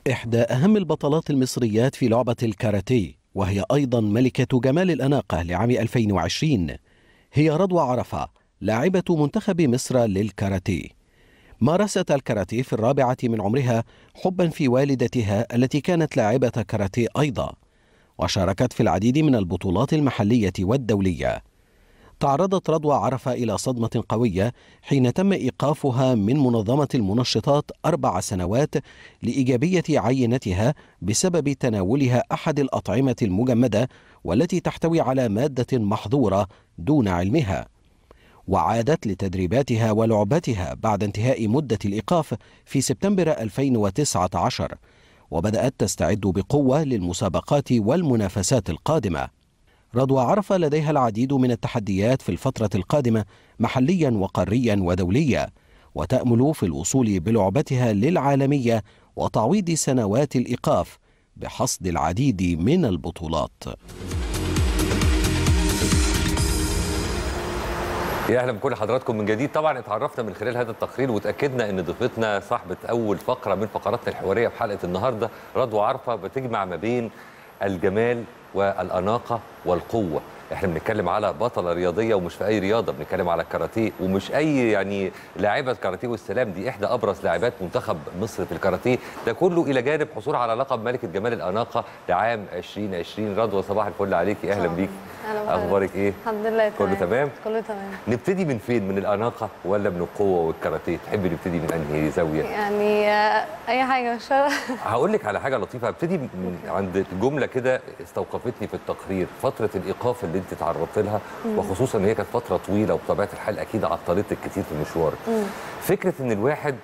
إحدى أهم البطلات المصريات في لعبة الكاراتيه وهي أيضا ملكة جمال الأناقة لعام 2020 هي رضوى عرفة لاعبة منتخب مصر للكاراتيه مارست الكاراتيه في الرابعة من عمرها حبا في والدتها التي كانت لاعبة كاراتيه أيضا وشاركت في العديد من البطولات المحلية والدولية تعرضت رضوى عرفة إلى صدمة قوية حين تم إيقافها من منظمة المنشطات أربع سنوات لإيجابية عينتها بسبب تناولها أحد الأطعمة المجمدة والتي تحتوي على مادة محظورة دون علمها وعادت لتدريباتها ولعبتها بعد انتهاء مدة الإيقاف في سبتمبر 2019 وبدأت تستعد بقوة للمسابقات والمنافسات القادمة رضوى عرفة لديها العديد من التحديات في الفترة القادمة محليا وقاريا ودوليا وتأمل في الوصول بلعبتها للعالمية وتعويض سنوات الإيقاف بحصد العديد من البطولات يا اهلا بكل حضراتكم من جديد طبعا اتعرفنا من خلال هذا التقرير وتاكدنا ان ضيفتنا صاحبه اول فقره من فقراتنا الحواريه في حلقه النهارده رضوى عرفه بتجمع ما بين الجمال والاناقه والقوه احنا بنتكلم على بطله رياضيه ومش في اي رياضه بنتكلم على الكاراتيه ومش اي يعني لاعبه كاراتيه والسلام دي احدى ابرز لاعبات منتخب مصر في الكاراتيه ده كله الى جانب حصول على لقب ملكه جمال الاناقه لعام 2020 رضوى صباح الفل عليكي اهلا بيكي اخبارك ايه الحمد لله كله تمام كله تمام نبتدي من فين من الاناقه ولا من القوه والكاراتيه تحبي نبتدي من انهي زاويه يعني آه، اي حاجه مش فارقة. هقول لك على حاجه لطيفه هبتدي من عند جمله كده استوقفتني في التقرير فتره الايقاف اللي انت تعرضت لها وخصوصا ان هي كانت فتره طويله وبطبيعه الحال اكيد عطلتك كتير في مشوارك فكره ان الواحد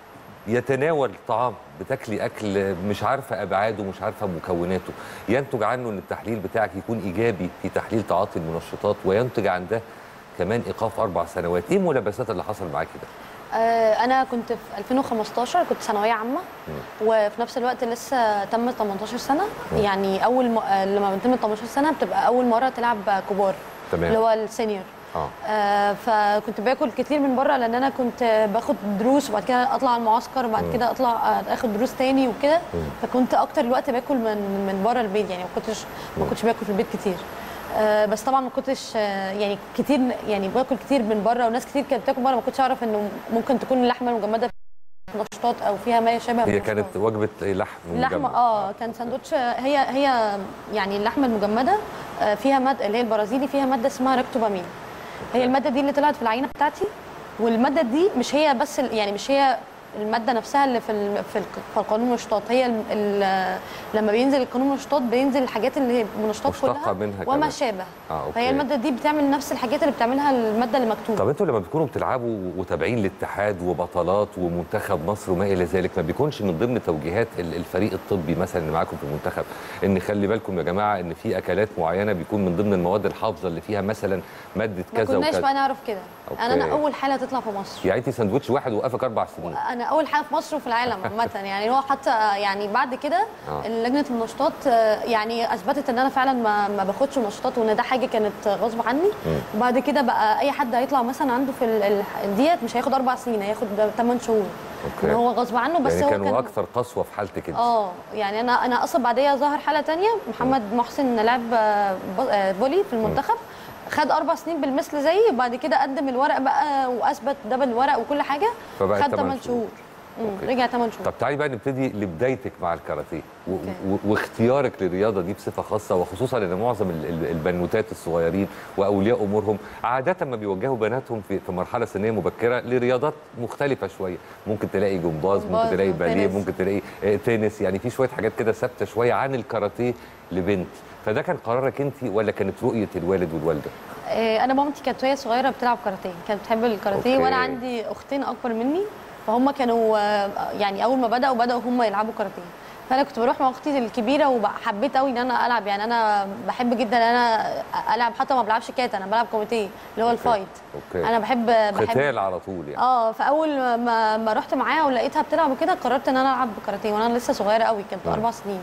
يتناول طعام بتاكلي اكل مش عارفه ابعاده مش عارفه مكوناته ينتج عنه ان التحليل بتاعك يكون ايجابي في تحليل تعاطي المنشطات وينتج عن ده كمان ايقاف اربع سنوات ايه الملابسات اللي حصل معاكي ده آه، انا كنت في 2015 كنت ثانويه عامه وفي نفس الوقت لسه تم 18 سنه يعني اول م... آه، لما بتتم 18 سنه بتبقى اول مره تلعب كبار تمام. اللي هو السينيور اه آه فكنت باكل كتير من بره لان انا كنت باخد دروس وبعد كده اطلع المعسكر وبعد كده اطلع آه، اخد دروس تاني وكده فكنت اكتر الوقت باكل من من بره البيت يعني ما كنتش ما كنتش باكل في البيت كتير آه بس طبعا ما كنتش آه يعني كتير يعني باكل كتير من بره وناس كتير كانت بتاكل بره ما كنتش اعرف انه ممكن تكون اللحمه المجمده فيها نشاطات او فيها ما يشابه هي من كانت نشاطات. وجبه لحم اللحمه مجمد. اه كان ساندوتش هي هي يعني اللحمه المجمده آه، فيها ماده اللي هي البرازيلي فيها ماده اسمها ريكتوبامين هي الماده دي اللي طلعت في العينه بتاعتي والماده دي مش هي بس ال- يعني مش هي الماده نفسها اللي في ال- في الق- في القانون المنشطات هي ال- ال- لما بينزل القانون المنشطات بينزل الحاجات اللي هي المنشطات مشتقة كلها منها وما كمان. شابه آه، أوكي. فهي الماده دي بتعمل نفس الحاجات اللي بتعملها الماده اللي مكتوبه طب انتوا لما بتكونوا بتلعبوا وتابعين الاتحاد وبطلات ومنتخب مصر وما الى ذلك ما بيكونش من ضمن توجيهات ال- الفريق الطبي مثلا اللي معاكم في المنتخب ان خلي بالكم يا جماعه ان في اكلات معينه بيكون من ضمن المواد الحافظه اللي فيها مثلا ماده ما كذا كناش وكذا بقى نعرف كده أوكي. انا انا اول حاله تطلع في مصر يعني انت سندوتش واحد وقفك اربع سنين انا اول حاجه في مصر وفي العالم عامه يعني هو حتى يعني بعد كده آه. لجنه المنشطات آه، يعني اثبتت ان انا فعلا ما, ما باخدش منشطات وان ده حاجه كانت غصب عني وبعد كده بقى اي حد هيطلع مثلا عنده في ال- ال- ديت مش هياخد اربع سنين هياخد 8 شهور أوكي. ان هو غصب عنه بس يعني هو كانوا كان اكثر قسوه في حالتك انت اه يعني انا انا اصلا بعديها ظهر حاله تانية محمد محسن لعب آه، ب- آه، فولي في المنتخب خد اربع سنين بالمثل زيي وبعد كده قدم الورق بقى واثبت ده بالورق وكل حاجه فبقت خد 8 تمن شهور مم، أوكي. رجع 8 شهور طب تعالي بقى نبتدي لبدايتك مع الكاراتيه و- أوكي. و- واختيارك للرياضه دي بصفه خاصه وخصوصا ان معظم ال- ال- البنوتات الصغيرين واولياء امورهم عاده ما بيوجهوا بناتهم في في مرحله سنيه مبكره لرياضات مختلفه شويه ممكن تلاقي جمباز ممكن جمباز تلاقي باليه وتنس. ممكن تلاقي آه، تنس يعني في شويه حاجات كده ثابته شويه عن الكاراتيه لبنت فده كان قرارك انت ولا كانت رؤيه الوالد والوالده آه، انا مامتي كانت وهي صغيره بتلعب كاراتيه كانت بتحب الكاراتيه أوكي. وانا عندي اختين اكبر مني فهم كانوا آه، يعني اول ما بداوا بداوا هم يلعبوا كاراتيه فانا كنت بروح مع اختي الكبيره وحبيت قوي ان انا العب يعني انا بحب جدا ان انا العب حتى ما بلعبش كاتا انا بلعب كوميتيه اللي هو الفايت أوكي. انا بحب بحب قتال على طول يعني اه فاول ما ما رحت معاها ولقيتها بتلعب وكده قررت ان انا العب كاراتيه وانا لسه صغيره قوي كنت اربع سنين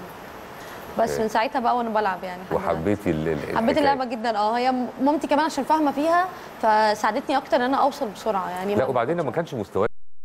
بس أوكي. من ساعتها بقى وانا بلعب يعني لحد دلوقتي. وحبيتي ال- ال- حبيت الحكاية. اللعبه جدا اه هي مامتي كمان عشان فاهمه فيها فساعدتني اكتر ان انا اوصل بسرعه يعني لا ما- وبعدين لما كانش مستواك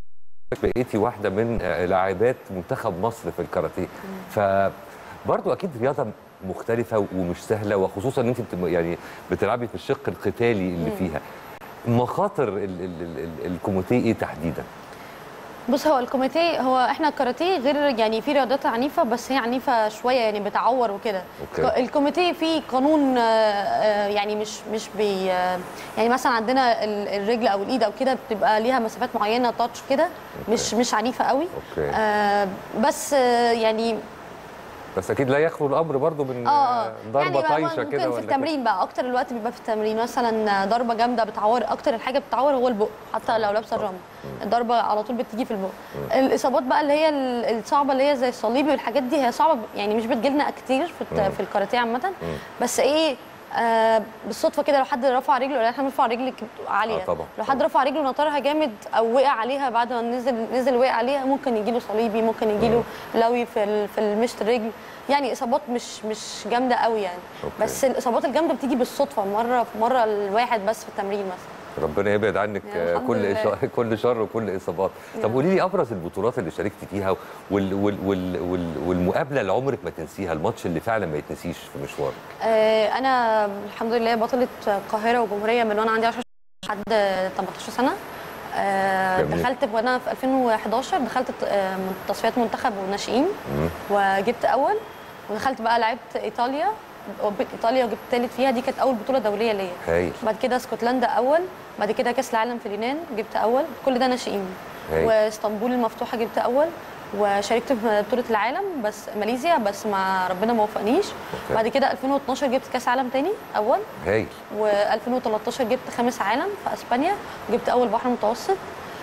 بقيتي واحده من آه، لاعبات منتخب مصر في الكاراتيه فبرضو اكيد رياضه مختلفه ومش سهله وخصوصا ان انت بت- يعني بتلعبي في الشق القتالي اللي فيها مخاطر ال- ال- ال- ال- الكوميتيه ايه تحديدا بص هو الكوميتيه هو احنا الكاراتيه غير يعني في رياضات عنيفه بس هي عنيفه شويه يعني بتعور وكده أوكي. الكوميتيه فيه قانون آه، آه، يعني مش مش بي آه، يعني مثلا عندنا ال- الرجل او الايد او كده بتبقى ليها مسافات معينه تاتش كده مش مش عنيفه قوي أوكي. آه، بس آه، يعني بس اكيد لا يخلو الامر برضو من اه آه، اه ضربه بقى طايشه ممكن كده في ولا التمرين بقى اكتر الوقت بيبقى في التمرين مثلا ضربه جامده بتعور اكتر الحاجه بتعور هو البق حتى لو لابسه الرمل الضربه على طول بتيجي في البق الاصابات بقى اللي هي ال- الصعبه اللي هي زي الصليبي والحاجات دي هي صعبه يعني مش بتجيلنا كتير في الت- في الكاراتيه عامه بس ايه آه بالصدفه كده لو حد رفع رجله ولا احنا بنرفع رجل عاليه آه طبعا، لو حد طبعا. رفع رجله نطرها جامد او وقع عليها بعد ما نزل نزل وقع عليها ممكن يجيله صليبي ممكن يجيله لوي في ال- في المشط الرجل يعني اصابات مش مش جامده قوي يعني أوكي. بس الاصابات الجامده بتيجي بالصدفه مره في مره الواحد بس في التمرين مثلا ربنا يبعد عنك يعني آه، الحمد كل لله. شر كل شر وكل اصابات طب يعني. قولي لي ابرز البطولات اللي شاركتي فيها وال وال وال وال والمقابله اللي عمرك ما تنسيها الماتش اللي فعلا ما يتنسيش في مشوارك آه انا الحمد لله بطله القاهره وجمهوريه من وانا عندي 10 لحد 18 سنه آه جميل. دخلت وانا في 2011 دخلت آه، تصفيات منتخب وناشئين وجبت اول ودخلت بقى لعبت ايطاليا أوبك ايطاليا وجبت ثالث فيها دي كانت اول بطوله دوليه ليا هايل بعد كده اسكتلندا اول بعد كده كاس العالم في اليونان جبت اول كل ده ناشئين هايل. واسطنبول المفتوحه جبت اول وشاركت في بطوله العالم بس ماليزيا بس مع ربنا ما وفقنيش أوكي. بعد كده 2012 جبت كاس عالم تاني اول هايل و2013 جبت خامس عالم في اسبانيا جبت اول بحر متوسط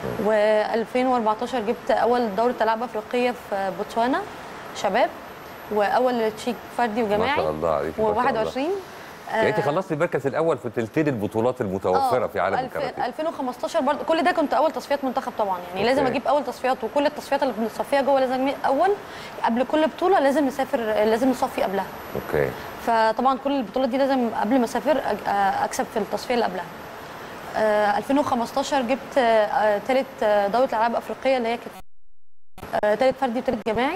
و2014 جبت اول دوره العاب افريقيه في بوتسوانا شباب واول تشيك فردي وجماعي ما شاء الله عليك ما شاء الله. و21 يعني انت خلصتي المركز الاول في تلتين البطولات المتوفره في عالم الف- الكاراتيه 2015 برضه كل ده كنت اول تصفيات منتخب طبعا يعني أوكي. لازم اجيب اول تصفيات وكل التصفيات اللي بنصفيها جوه لازم أجيب اول قبل كل بطوله لازم نسافر لازم نصفي قبلها اوكي فطبعا كل البطولات دي لازم قبل ما اسافر أج- آه، اكسب في التصفيه اللي قبلها آه، 2015 جبت ثالث دوره الالعاب الافريقيه اللي هي كانت ثالث فردي وثالث جماعي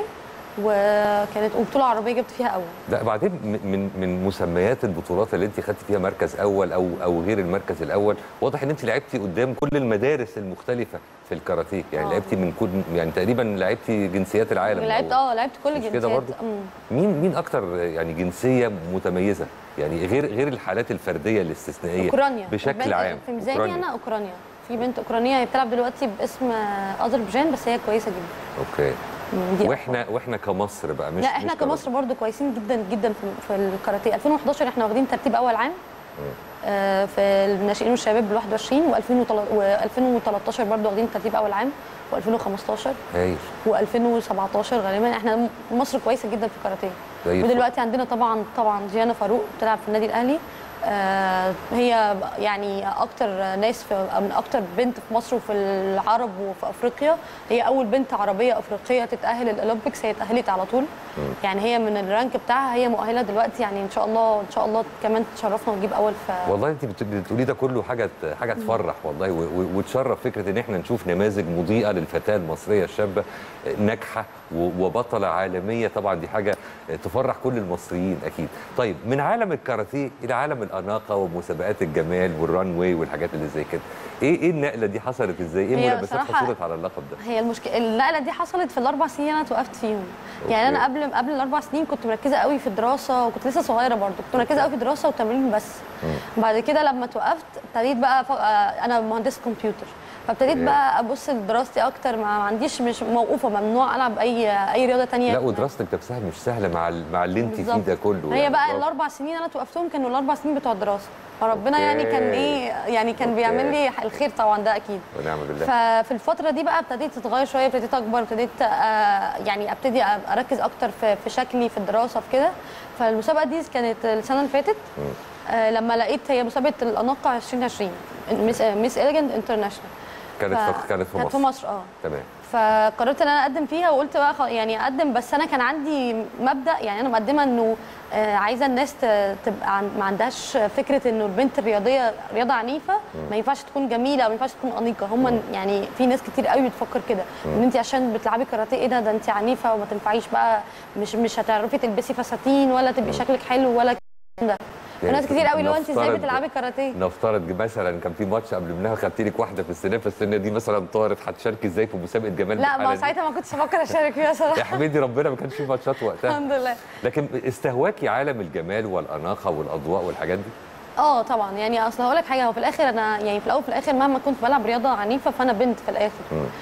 وكانت وبطوله عربيه جبت فيها اول لا بعدين من من من مسميات البطولات اللي انت خدتي فيها مركز اول او او غير المركز الاول واضح ان انت لعبتي قدام كل المدارس المختلفه في الكاراتيه يعني آه. لعبتي من كل يعني تقريبا لعبتي جنسيات العالم لعبت أو- اه لعبت كل مش كده الجنسيات برضو؟ أمم. مين مين اكتر يعني جنسيه متميزه يعني غير غير الحالات الفرديه الاستثنائيه اوكرانيا بشكل البنت- عام في ميزاني أوكرانيا. انا اوكرانيا في بنت اوكرانيه هي بتلعب دلوقتي باسم آه، اذربيجان بس هي كويسه جدا اوكي مم، دي واحنا واحنا كمصر بقى مش لا احنا مش كمصر برضو كويسين جدا جدا في, في الكاراتيه 2011 احنا واخدين ترتيب اول عام آه، في الناشئين والشباب بال 21 و2013 برضو واخدين ترتيب اول عام و2015 هايل و2017 غالبا احنا مصر كويسه جدا في الكاراتيه زي الفل. ودلوقتي عندنا طبعا طبعا جيانا فاروق بتلعب في النادي الاهلي آه، هي يعني اكتر ناس في من اكتر بنت في مصر وفي العرب وفي افريقيا هي اول بنت عربيه افريقيه تتاهل الاولمبيكس هي اتاهلت على طول يعني هي من الرانك بتاعها هي مؤهله دلوقتي يعني ان شاء الله ان شاء الله كمان تشرفنا ونجيب اول في والله انت بت- بتقولي ده كله حاجه حاجه تفرح والله و- و- وتشرف فكره ان احنا نشوف نماذج مضيئه للفتاه المصريه الشابه ناجحه و- وبطله عالميه طبعا دي حاجه تفرح كل المصريين اكيد طيب من عالم الكاراتيه الى عالم الاناقه ومسابقات الجمال والران واي والحاجات اللي زي كده ايه ايه النقله دي حصلت ازاي ايه هي ملابسات بصراحة- حصلت على اللقب ده هي المشكله النقله دي حصلت في الاربع سنين انا توقفت فيهم يعني انا أوكي. قبل قبل الاربع سنين كنت مركزه قوي في الدراسه وكنت لسه صغيره برضو كنت مركزه قوي في الدراسه والتمرين بس بعد كده لما توقفت ابتديت بقى ف... آه، انا مهندسه كمبيوتر فابتديت أوكي. بقى ابص لدراستي اكتر ما ما عنديش مش موقوفه ممنوع العب اي اي رياضه تانية لا ودراستك نفسها مش سهله مع ال- مع اللي انت فيه بالظبط. ده كله هي يعني بقى برافو. الاربع سنين انا توقفتهم كانوا الاربع سنين بتوع الدراسه فربنا يعني أوكي. كان ايه يعني كان أوكي. بيعمل لي الخير طبعا ده اكيد ونعم بالله ففي الفتره دي بقى ابتديت تتغير شويه ابتديت اكبر ابتديت آه، يعني ابتدي أ- اركز اكتر في في شكلي في الدراسه في كده فالمسابقه دي كانت السنه اللي فاتت آه، لما لقيت هي مسابقه الاناقه 2020 ميس ميس اليجنت انترناشونال كانت ف- في كانت في كانت في مصر مصر اه تمام فقررت ان انا اقدم فيها وقلت بقى خ- يعني اقدم بس انا كان عندي مبدا يعني انا مقدمه انه آه، عايزه الناس ت- تبقى عن- ما عندهاش فكره انه البنت الرياضيه رياضه عنيفه ما ينفعش تكون جميله او ما ينفعش تكون انيقه هم يعني في ناس كتير قوي بتفكر كده ان انت عشان بتلعبي كاراتيه ايه ده ده انت عنيفه وما تنفعيش بقى مش مش هتعرفي تلبسي فساتين ولا تبقي شكلك حلو ولا الكلام ده يعني وناس كتير قوي لو انت ازاي نفترض- بتلعبي كاراتيه نفترض مثلا كان في ماتش قبل منها خدتي لك واحده في السنه فالسنه دي مثلا طارت هتشاركي ازاي في مسابقه جمال لا بالحالة ما دي؟ ساعتها ما كنتش افكر اشارك فيها صراحه احمدي ربنا ما كانش في ماتشات وقتها الحمد لله لكن استهواكي عالم الجمال والاناقه والاضواء والحاجات دي اه طبعا يعني اصل هقول لك حاجه هو في الاخر انا يعني في الاول وفي الاخر مهما كنت بلعب رياضه عنيفه فانا بنت في الاخر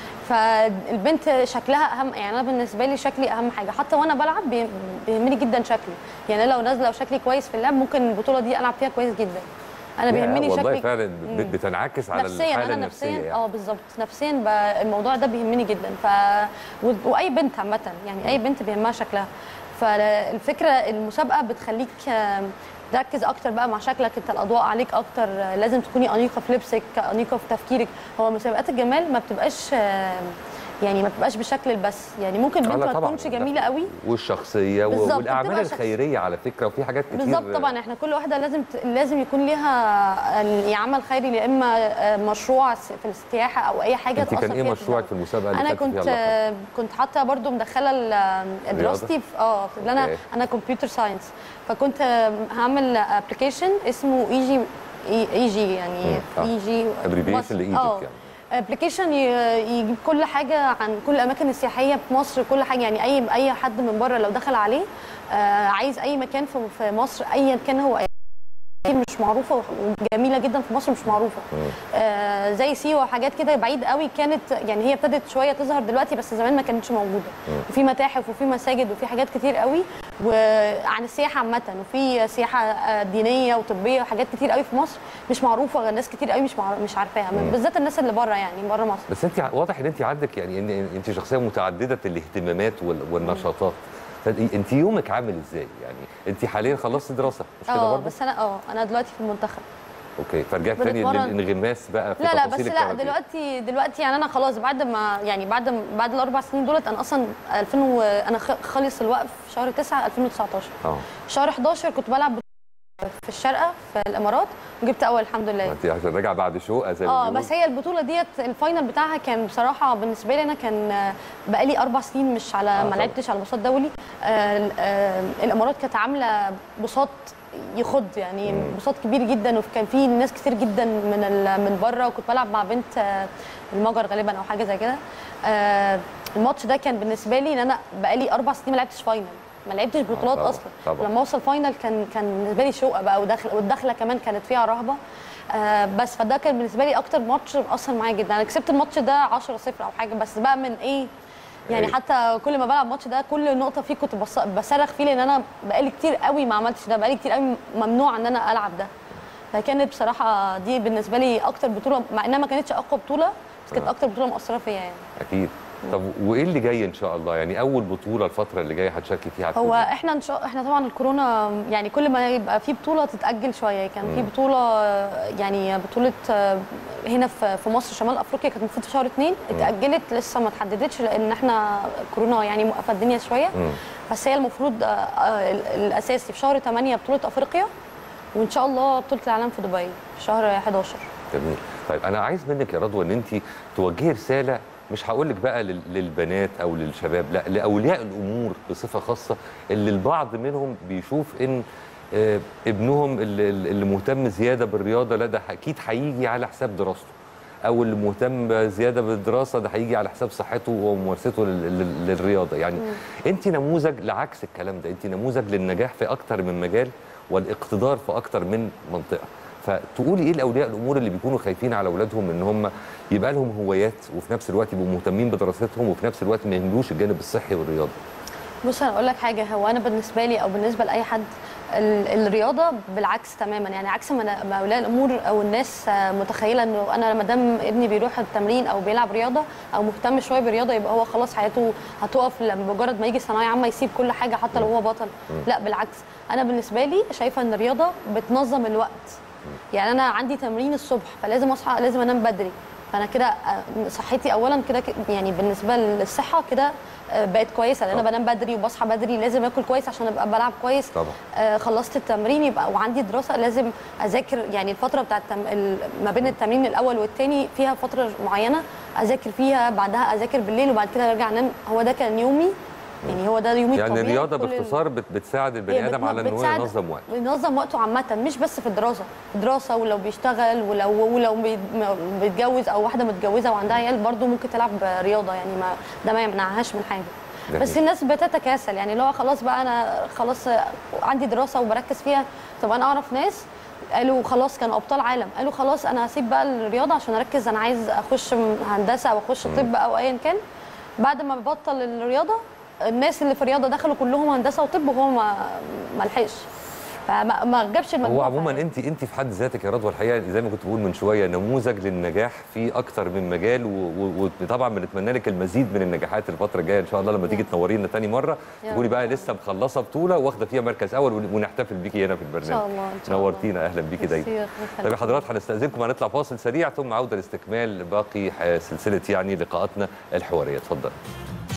فالبنت شكلها اهم يعني انا بالنسبه لي شكلي اهم حاجه حتى وانا بلعب بي- بيهمني جدا شكلي يعني أنا لو نازله وشكلي كويس في اللعب ممكن البطوله دي العب فيها كويس جدا انا بيهمني والله شكلي فعلا مم. بت- بتنعكس على نفسيا الحاله انا النفسيه نفسيا يعني. اه بالظبط نفسيا ب- الموضوع ده بيهمني جدا ف و... واي بنت عامه يعني اي بنت بيهمها شكلها فالفكره المسابقه بتخليك آم، تركز اكتر بقى مع شكلك انت الاضواء عليك اكتر آه، لازم تكوني انيقه في لبسك انيقه في تفكيرك هو مسابقات الجمال ما بتبقاش آم، يعني ما بتبقاش بالشكل البس يعني ممكن آه، بنت لا ما طبعاً. تكونش جميله قوي والشخصيه و- بالظبط، والاعمال بتبقى شخص- الخيريه على فكره وفي حاجات كتير بالظبط طبعا احنا كل واحده لازم ت... لازم يكون ليها ال- عمل خيري يا اما آه، مشروع س- في السياحه او اي حاجه انت كان تأثر ايه فيها مشروعك الدولة. في المسابقه اللي انا خدتي كنت فيها اللقب؟ آه، كنت حاطه برضو مدخله ال- دراستي في اه في اللي انا أوكي. انا كمبيوتر ساينس فكنت آه، هعمل ابلكيشن اسمه اي جي اي جي يعني مم، آه. اي جي Abbreviation لإيجيبت يعني. ابلكيشن يجيب كل حاجه عن كل الاماكن السياحيه في مصر كل حاجه يعني اي اي حد من بره لو دخل عليه آه، عايز اي مكان في في مصر ايا كان هو كتير مش معروفه وجميله جدا في مصر مش معروفه آه زي سيوه وحاجات كده بعيد قوي كانت يعني هي ابتدت شويه تظهر دلوقتي بس زمان ما كانتش موجوده وفي متاحف وفي مساجد وفي حاجات كتير قوي وعن السياحه عامه وفي سياحه آه، دينيه وطبيه وحاجات كتير قوي في مصر مش معروفه ناس كتير قوي مش مع- مش عارفاها بالذات الناس اللي بره يعني بره مصر بس انت واضح ان انت عندك يعني ان انت شخصيه متعدده الاهتمامات وال- والنشاطات انت يومك عامل ازاي يعني انت حاليا خلصت دراسه مش كده اه برضه بس انا اه انا دلوقتي في المنتخب اوكي فرجعت تاني بنتمرن. للانغماس بقى في لا لا بس تفاصيل لا الكاراتيه. دلوقتي دلوقتي يعني انا خلاص بعد ما يعني بعد بعد الاربع سنين دولت انا اصلا 2000 و... انا خ- خالص الوقف في شهر 9 2019 اه شهر 11 كنت بلعب في الشارقه في الامارات وجبت اول الحمد لله انت عشان راجع بعد شقه زي ما اه بيقولوا. بس هي البطوله ديت الفاينل بتاعها كان بصراحه بالنسبه لي انا كان آه، بقالي اربع سنين مش على آه ما طبعا. لعبتش على بساط دولي آه آه الامارات كانت عامله بساط يخض يعني بساط كبير جدا وكان في ناس كتير جدا من ال- من بره وكنت بلعب مع بنت آه، المجر غالبا او حاجه زي كده آه الماتش ده كان بالنسبه لي ان انا بقالي اربع سنين ما لعبتش فاينل ما لعبتش بطولات طبعا، اصلا طبعا. لما اوصل فاينل كان كان بالنسبه لي شوقه بقى وداخله والدخله كمان كانت فيها رهبه آه بس فده كان بالنسبه لي اكتر ماتش اثر معايا جدا انا كسبت الماتش ده 10 0 او حاجه بس بقى من ايه يعني أيوة. حتى كل ما بلعب الماتش ده كل نقطه فيه كنت بص- بصرخ فيه لان انا بقالي كتير قوي ما عملتش ده بقالي كتير قوي ممنوع ان انا العب ده فكانت بصراحه دي بالنسبه لي اكتر بطوله مع انها ما كانتش اقوى بطوله بس كانت آه. اكتر بطوله مؤثره فيا يعني اكيد طب وايه اللي جاي ان شاء الله يعني اول بطوله الفتره اللي جايه هتشاركي فيها هتكون هو إيه؟ احنا ان شاء احنا طبعا الكورونا يعني كل ما يبقى في بطوله تتاجل شويه كان في مم. بطوله آه، يعني بطوله آه، هنا في في مصر شمال افريقيا كانت المفروض في شهر اثنين اتاجلت لسه ما اتحددتش لان ااحنا كورونا يعني موقفه الدنيا شويه مم. بس هي المفروض آه، آه، ال- الاساسي في شهر 8 بطوله افريقيا وان شاء الله بطوله العالم في دبي في شهر 11 جميل طيب انا عايز منك يا رضوى ان انت توجهي رساله مش هقول لك بقى لل- للبنات او للشباب لا لاولياء الامور بصفه خاصه اللي البعض منهم بيشوف ان آه، ابنهم اللي, اللي مهتم زياده بالرياضه لا ده اكيد هيجي على حساب دراسته او اللي مهتم زياده بالدراسه ده هيجي على حساب صحته وممارسته لل- لل- للرياضه يعني انت نموذج لعكس الكلام ده انت نموذج للنجاح في اكتر من مجال والاقتدار في اكتر من منطقه فتقولي ايه لاولياء الامور اللي بيكونوا خايفين على اولادهم ان هم يبقى لهم هوايات وفي نفس الوقت يبقوا مهتمين بدراستهم وفي نفس الوقت ما يهملوش الجانب الصحي والرياضي بص انا اقول لك حاجه هو انا بالنسبه لي او بالنسبه لاي حد ال- الرياضه بالعكس تماما يعني عكس ما أنا- ما اولياء الامور او الناس آه، متخيله انه انا ما دام ابني بيروح التمرين او بيلعب رياضه او مهتم شويه بالرياضه يبقى هو خلاص حياته هتقف لما مجرد ما يجي ثانويه عامه يسيب كل حاجه حتى لو هو بطل لا بالعكس انا بالنسبه لي شايفه ان الرياضه بتنظم الوقت يعني انا عندي تمرين الصبح فلازم اصحى لازم انام بدري فانا كده آه، صحتي اولا كده ك- يعني بالنسبه للصحه كده آه، بقت كويسه لان انا طبعا. بنام بدري وبصحى بدري لازم اكل كويس عشان ابقى بلعب كويس طبعا. آه، خلصت التمرين يبقى وعندي دراسه لازم اذاكر يعني الفتره بتاعت التم... ال- ما بين التمرين الاول والتاني فيها فتره معينه اذاكر فيها بعدها اذاكر بالليل وبعد كده ارجع انام هو ده كان يومي يعني هو ده يومي يعني الطبيعي الرياضه كل ال- باختصار بت- بتساعد هي البني ادم بتن- على ان هو بتساعد- ينظم وقته بينظم وقته عامة مش بس في الدراسة الدراسة ولو بيشتغل ولو ولو بي- م- بيتجوز أو واحدة متجوزة وعندها عيال برضو ممكن تلعب رياضة يعني ما ده ما يمنعهاش من حاجة جميل. بس الناس بتتكاسل يعني اللي هو خلاص بقى أنا خلاص عندي دراسة وبركز فيها طب أنا أعرف ناس قالوا خلاص كانوا ابطال عالم قالوا خلاص انا هسيب بقى الرياضه عشان اركز انا عايز اخش هندسه او اخش طب او ايا كان بعد ما بطل الرياضه الناس اللي في الرياضه دخلوا كلهم هندسه وطب وهو ما ما لحقش فما ما جابش المجموع هو عموما فعلا. انت انت في حد ذاتك يا رضوى الحقيقه زي ما كنت بقول من شويه نموذج للنجاح في اكتر من مجال و- و- وطبعا بنتمنى لك المزيد من النجاحات الفتره الجايه ان شاء الله لما تيجي تنورينا تاني مره يا تكوني رب. بقى لسه مخلصه بطوله واخده فيها مركز اول ون- ونحتفل بيكي هنا في البرنامج ان شاء الله ان شاء الله نورتينا اهلا بيكي دايما ميرسي، طيب يا حضرات هنستاذنكم هنطلع فاصل سريع ثم عوده لاستكمال باقي ح- سلسله يعني لقاءاتنا الحواريه اتفضل